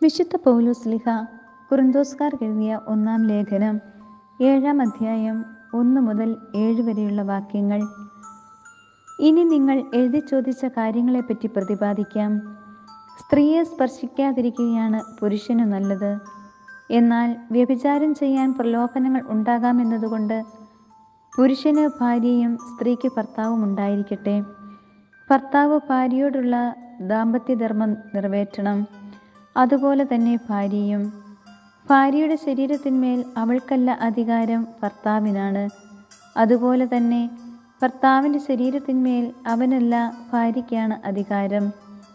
വിശുദ്ധ പൗലോസ്ലിഹ കുറുന്തോസ്കാർ എഴുതിയ ഒന്നാം ലേഖനം ഏഴാം അധ്യായം ഒന്ന് മുതൽ ഏഴ് വരെയുള്ള വാക്യങ്ങൾ ഇനി നിങ്ങൾ എഴുതി ചോദിച്ച കാര്യങ്ങളെപ്പറ്റി പ്രതിപാദിക്കാം സ്ത്രീയെ സ്പർശിക്കാതിരിക്കുകയാണ് പുരുഷന് നല്ലത് എന്നാൽ വ്യഭിചാരം ചെയ്യാൻ പ്രലോഭനങ്ങൾ ഉണ്ടാകാമെന്നതുകൊണ്ട് പുരുഷന് ഭാര്യയും സ്ത്രീക്ക് ഭർത്താവും ഉണ്ടായിരിക്കട്ടെ ഭർത്താവ് ഭാര്യയോടുള്ള ദാമ്പത്യധർമ്മം നിറവേറ്റണം അതുപോലെ തന്നെ ഭാര്യയും ഭാര്യയുടെ ശരീരത്തിന്മേൽ അവൾക്കല്ല അധികാരം ഭർത്താവിനാണ് അതുപോലെ തന്നെ ഭർത്താവിൻ്റെ ശരീരത്തിന്മേൽ അവനല്ല ഭാര്യയ്ക്കാണ് അധികാരം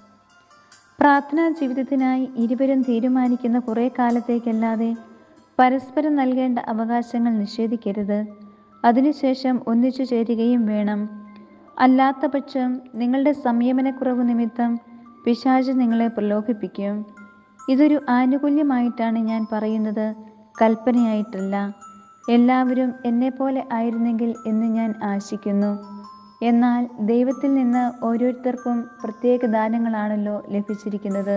പ്രാർത്ഥനാ ജീവിതത്തിനായി ഇരുവരും തീരുമാനിക്കുന്ന കുറേ കാലത്തേക്കല്ലാതെ പരസ്പരം നൽകേണ്ട അവകാശങ്ങൾ നിഷേധിക്കരുത് അതിനുശേഷം ഒന്നിച്ചു ചേരുകയും വേണം അല്ലാത്ത പക്ഷം നിങ്ങളുടെ സംയമനക്കുറവ് നിമിത്തം പിശാച് നിങ്ങളെ പ്രലോഭിപ്പിക്കും ഇതൊരു ആനുകൂല്യമായിട്ടാണ് ഞാൻ പറയുന്നത് കൽപ്പനയായിട്ടല്ല എല്ലാവരും എന്നെപ്പോലെ ആയിരുന്നെങ്കിൽ എന്ന് ഞാൻ ആശിക്കുന്നു എന്നാൽ ദൈവത്തിൽ നിന്ന് ഓരോരുത്തർക്കും പ്രത്യേക ദാനങ്ങളാണല്ലോ ലഭിച്ചിരിക്കുന്നത്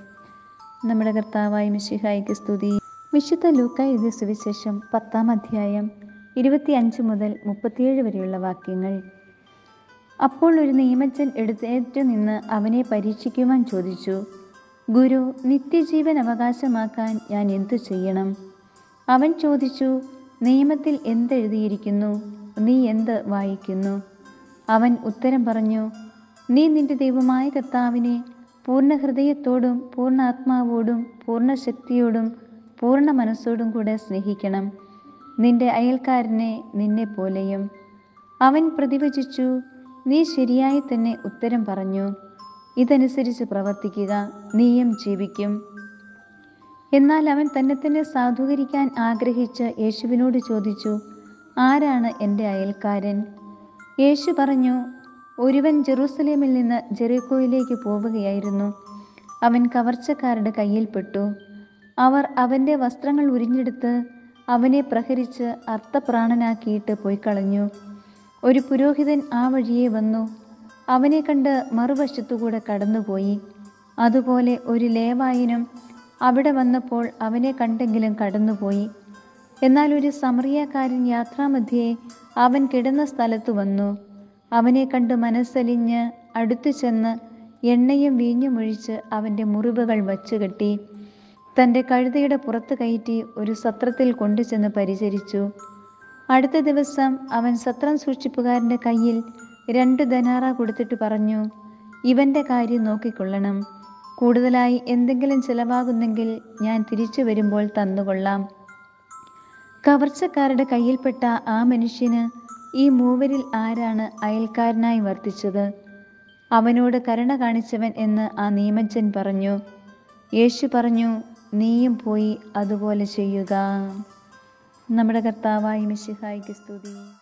നമ്മുടെ കർത്താവായ മിശിഹായിക്ക് സ്തുതി വിശുദ്ധ ലൂക്ക എഴുതിയ സുവിശേഷം പത്താം അധ്യായം ഇരുപത്തിയഞ്ച് മുതൽ മുപ്പത്തിയേഴ് വരെയുള്ള വാക്യങ്ങൾ അപ്പോൾ ഒരു നിയമജ്ഞൻ എടുത്തേറ്റു നിന്ന് അവനെ പരീക്ഷിക്കുവാൻ ചോദിച്ചു ഗുരു നിത്യജീവൻ അവകാശമാക്കാൻ ഞാൻ എന്തു ചെയ്യണം അവൻ ചോദിച്ചു നിയമത്തിൽ എന്തെഴുതിയിരിക്കുന്നു നീ എന്ത് വായിക്കുന്നു അവൻ ഉത്തരം പറഞ്ഞു നീ നിന്റെ ദൈവമായ കർത്താവിനെ പൂർണ്ണ ഹൃദയത്തോടും പൂർണ്ണ ആത്മാവോടും പൂർണ്ണ ശക്തിയോടും പൂർണ്ണ മനസ്സോടും കൂടെ സ്നേഹിക്കണം നിന്റെ അയൽക്കാരനെ നിന്നെ പോലെയും അവൻ പ്രതിവചിച്ചു നീ ശരിയായി തന്നെ ഉത്തരം പറഞ്ഞു ഇതനുസരിച്ച് പ്രവർത്തിക്കുക നീയും ജീവിക്കും എന്നാൽ അവൻ തന്നെ തന്നെ സാധൂകരിക്കാൻ ആഗ്രഹിച്ച് യേശുവിനോട് ചോദിച്ചു ആരാണ് എൻ്റെ അയൽക്കാരൻ യേശു പറഞ്ഞു ഒരുവൻ ജെറൂസലേമിൽ നിന്ന് ജെറീക്കോയിലേക്ക് പോവുകയായിരുന്നു അവൻ കവർച്ചക്കാരുടെ കയ്യിൽപ്പെട്ടു അവർ അവൻ്റെ വസ്ത്രങ്ങൾ ഉരിഞ്ഞെടുത്ത് അവനെ പ്രഹരിച്ച് അർത്ഥപ്രാണനാക്കിയിട്ട് പോയി കളഞ്ഞു ഒരു പുരോഹിതൻ ആ വഴിയെ വന്നു അവനെ കണ്ട് മറുവശത്തുകൂടെ കടന്നുപോയി അതുപോലെ ഒരു ലേവായനും അവിടെ വന്നപ്പോൾ അവനെ കണ്ടെങ്കിലും കടന്നുപോയി എന്നാൽ ഒരു സമറിയക്കാരൻ യാത്രാമധ്യേ അവൻ കിടന്ന സ്ഥലത്ത് വന്നു അവനെ കണ്ട് മനസ്സലിഞ്ഞ് അടുത്തു ചെന്ന് എണ്ണയും വീഞ്ഞും ഒഴിച്ച് അവൻ്റെ മുറിവുകൾ വച്ചുകെട്ടി തൻ്റെ കഴുതയുടെ പുറത്ത് കയറ്റി ഒരു സത്രത്തിൽ കൊണ്ടുചെന്ന് പരിചരിച്ചു അടുത്ത ദിവസം അവൻ സത്രം സൂക്ഷിപ്പുകാരൻ്റെ കയ്യിൽ രണ്ട് ധനാറ കൊടുത്തിട്ട് പറഞ്ഞു ഇവൻ്റെ കാര്യം നോക്കിക്കൊള്ളണം കൂടുതലായി എന്തെങ്കിലും ചിലവാകുന്നെങ്കിൽ ഞാൻ തിരിച്ചു വരുമ്പോൾ തന്നുകൊള്ളാം കവർച്ചക്കാരുടെ കയ്യിൽപ്പെട്ട ആ മനുഷ്യന് ഈ മൂവരിൽ ആരാണ് അയൽക്കാരനായി വർത്തിച്ചത് അവനോട് കരുണ കാണിച്ചവൻ എന്ന് ആ നിയമജ്ഞൻ പറഞ്ഞു യേശു പറഞ്ഞു നീയും പോയി അതുപോലെ ചെയ്യുക നമ്മുടെ കർത്താവായി മിശിഹായിക്ക് സ്തുതി